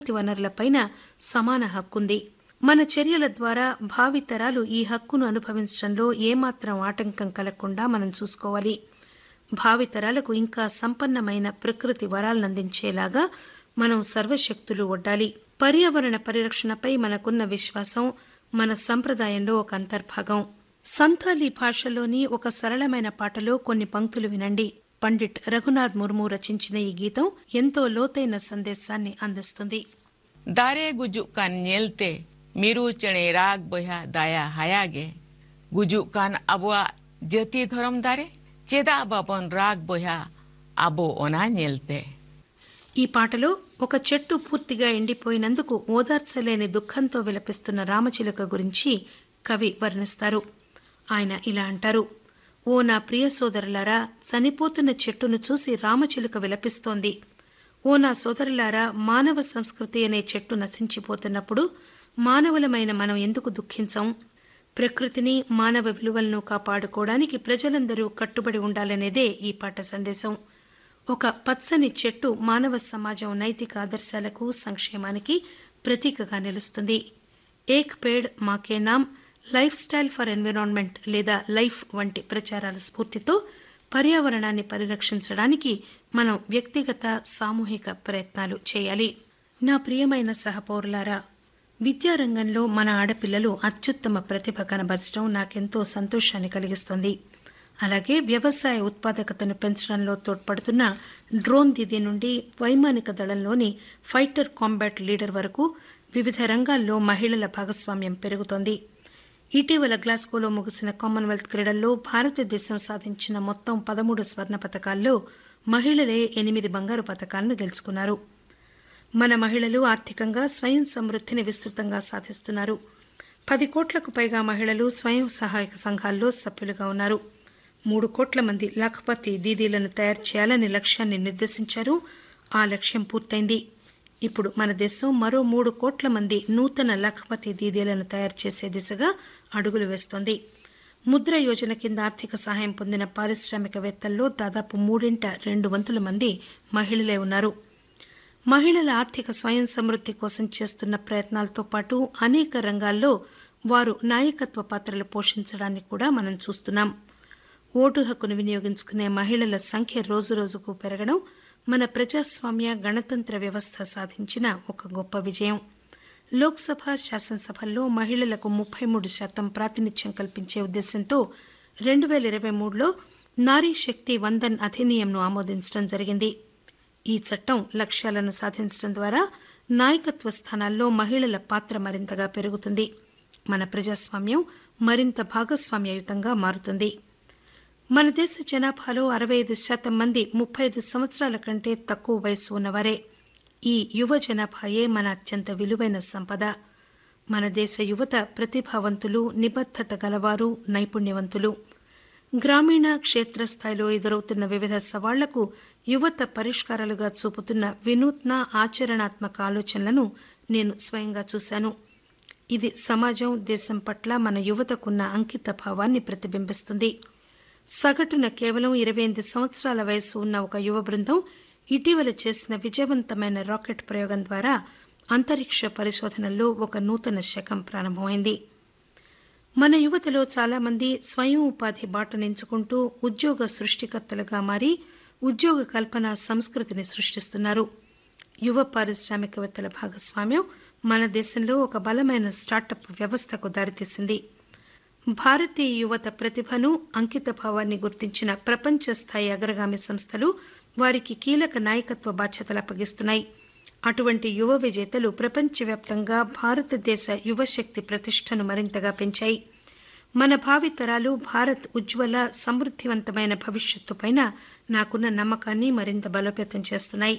వనరులపైన సమాన హక్కుంది మన చర్యల ద్వారా భావితరాలు ఈ హక్కును అనుభవించడంలో ఏమాత్రం ఆటంకం కలగకుండా మనం చూసుకోవాలి భావితరాలకు ఇంకా సంపన్నమైన ప్రకృతి వరాలనందించేలాగా మనం సర్వశక్తులు ఒడ్డాలి పర్యావరణ పరిరక్షణపై మనకున్న విశ్వాసం మన సంప్రదాయంలో ఒక అంతర్భాగం సంతాలీ భాషలోని ఒక సరళమైన పాటలో కొన్ని పంక్తులు వినండి పండిట్ రఘునాథ్ ముర్ము రచించిన ఈ గీతం ఎంతో లోతైన సందేశాన్ని అందిస్తుంది दारे गुजु कान नेलते मिरु चणे राग बया दाया हायागे गुजु कान अबुआ जति धरम दारे चेदा बाबन राग बया అబో ఒనా నేల్తే ఈ పాటలో ఒక చెట్టు పూర్తిగా ఎండిపోయినందుకు ఓదార్చలేని దుఃఖంతో విలపిస్తున్న రామచిలుక గురించి కవి వర్ణిస్తారు ఆయన ఇలా అంటారు ఓ నా ప్రియ సోదరులారా చనిపోతున్న చెట్టును చూసి రామచిలుక విలపిస్తోంది ఓ నా సోదరులారా మానవ సంస్కృతి అనే చెట్టు నశించిపోతున్నప్పుడు మానవులమైన మనం ఎందుకు దుఃఖించం ప్రకృతిని మానవ విలువలను కాపాడుకోవడానికి ప్రజలందరూ కట్టుబడి ఉండాలనేదే ఈ పాట సందేశం ఒక పచ్చని చెట్టు మానవ సమాజం నైతిక ఆదర్శాలకు సంక్షేమానికి ప్రతీకగా నిలుస్తుంది Ek Ped Maake Naam lifestyle for environment లేదా లైఫ్ వంటి ప్రచారాల స్ఫూర్తితో పర్యావరణాన్ని పరిరక్షించడానికి మనం వ్యక్తిగత సామూహిక ప్రయత్నాలు చేయాలి నా ప్రియమైన సహపౌరులారా విద్యారంగంలో మన ఆడపిల్లలు అత్యుత్తమ ప్రతిభ కనబరచడం నాకెంతో సంతోషాన్ని కలిగిస్తోంది అలాగే వ్యవసాయ ఉత్పాదకతను పెంచడంలో తోడ్పడుతున్న డ్రోన్ దీదీ నుండి వైమానిక దళంలోని ఫైటర్ కాంబాట్ లీడర్ వరకు వివిధ రంగాల్లో మహిళల భాగస్వామ్యం పెరుగుతోంది ఇటీవల గ్లాస్గోలో ముగిసిన కామన్వెల్త్ క్రీడల్లో భారతదేశం సాధించిన మొత్తం పదమూడు స్వర్ణ పతకాల్లో మహిళలే ఎనిమిది బంగారు పతకాలను గెలుచుకున్నారు మన మహిళలు ఆర్థికంగా స్వయం సమృద్ధిని విస్తృతంగా సాధిస్తున్నారు పది కోట్లకు పైగా మహిళలు స్వయం సహాయక సంఘాల్లో సభ్యులుగా ఉన్నారు మూడు కోట్ల మంది లఖపతి దీదీలను తయారు చేయాలని లక్ష్యాన్ని నిర్దేశించారు ఆ లక్ష్యం పూర్తయింది ఇప్పుడు మన దేశం మరో మూడు కోట్ల మంది నూతన లఖపతి దీదీలను తయారు చేసే దిశగా అడుగులు వేస్తోంది ముద్ర యోజన కింద ఆర్థిక సహాయం పొందిన పారిశ్రామికవేత్తల్లో దాదాపు మూడింట రెండు వంతుల మంది మహిళలే ఉన్నారు మహిళల ఆర్థిక స్వయం సమృద్ధి కోసం చేస్తున్న ప్రయత్నాలతో పాటు అనేక రంగాల్లో వారు నాయకత్వ పాత్రలు పోషించడాన్ని కూడా మనం చూస్తున్నాం ఓటు హక్కును వినియోగించుకునే మహిళల సంఖ్య రోజురోజుకు పెరగడం మన ప్రజాస్వామ్య గణతంత్ర వ్యవస్థ సాధించిన ఒక గొప్ప విజయం లోక్సభ శాసనసభల్లో మహిళలకు ముప్పై మూడు శాతం ప్రాతినిధ్యం కల్పించే ఉద్దేశంతో రెండు పేల ఇరవై మూడులో నారీ శక్తి వందన్ అధినియంను ఆమోదించడం జరిగింది ఈ చట్టం లక్ష్యాలను సాధించడం ద్వారా నాయకత్వ స్థానాల్లో మహిళల పాత్ర మరింతగా పెరుగుతుంది మన ప్రజాస్వామ్యం మరింత భాగస్వామ్యయుతంగా మారుతుంది మన దేశ జనాభాలో అరవై ఐదు శాతం మంది ముప్పై ఐదు సంవత్సరాల కంటే తక్కువ వయసు ఉన్నవారే ఈ యువ జనాభాయే మన అత్యంత విలువైన సంపద మన దేశ యువత ప్రతిభావంతులు నిబద్దత గలవారు నైపుణ్యవంతులు గ్రామీణ క్షేత్రస్థాయిలో ఎదురవుతున్న వివిధ సవాళ్లకు యువత పరిష్కారాలుగా చూపుతున్న వినూత్న ఆచరణాత్మక ఆలోచనలను నేను స్వయంగా చూశాను ఇది సమాజం దేశం పట్ల మన యువతకున్న అంకిత భావాన్ని ప్రతిబింబిస్తుంది సగటున కేవలం ఇరవై ఎనిమిది సంవత్సరాల వయసు ఉన్న ఒక యువ బృందం ఇటీవల చేసిన విజయవంతమైన రాకెట్ ప్రయోగం ద్వారా అంతరిక్ష పరిశోధనల్లో ఒక నూతన శకం ప్రారంభమైంది మన యువతలో చాలా మంది స్వయం ఉపాధి బాటను ఎంచుకుంటూ ఉద్యోగ సృష్టికర్తలుగా మారి ఉద్యోగ కల్పన సంస్కృతిని సృష్టిస్తున్నారు యువ పారిశ్రామికవేత్తల భాగస్వామ్యం మన దేశంలో ఒక బలమైన స్టార్టప్ వ్యవస్థకు దారితీసింది భారతీయ యువత ప్రతిభను అంకిత భావాన్ని గుర్తించిన ప్రపంచ స్థాయి అగ్రగామి సంస్థలు వారికి కీలక నాయకత్వ బాధ్యతలు అప్పగిస్తున్నాయి అటువంటి యువ విజేతలు ప్రపంచవ్యాప్తంగా భారతదేశ యువశక్తి ప్రతిష్టను మరింతగా పెంచాయి మన భావితరాలు భారత్ ఉజ్వల సమృద్దివంతమైన భవిష్యత్తుపైన నాకున్న నమ్మకాన్ని మరింత బలోపేతం చేస్తున్నాయి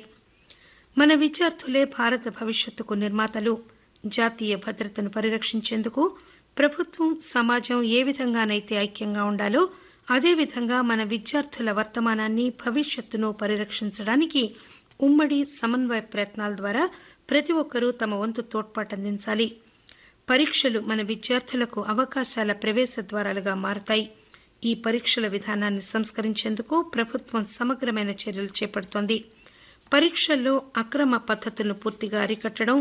మన విద్యార్థులే భారత భవిష్యత్తుకు నిర్మాతలు జాతీయ భద్రతను పరిరక్షించేందుకు ప్రభుత్వం సమాజం ఏ విధంగానైతే ఐక్యంగా ఉండాలో అదేవిధంగా మన విద్యార్థుల వర్తమానాన్ని భవిష్యత్తును పరిరక్షించడానికి ఉమ్మడి సమన్వయ ప్రయత్నాల ద్వారా ప్రతి ఒక్కరూ తమ వంతు తోడ్పాటు అందించాలి పరీక్షలు మన విద్యార్థులకు అవకాశాల ప్రవేశ ద్వారాలుగా మారతాయి ఈ పరీక్షల విధానాన్ని సంస్కరించేందుకు ప్రభుత్వం సమగ్రమైన చర్యలు చేపడుతోంది పరీక్షల్లో అక్రమ పద్దతులను పూర్తిగా అరికట్టడం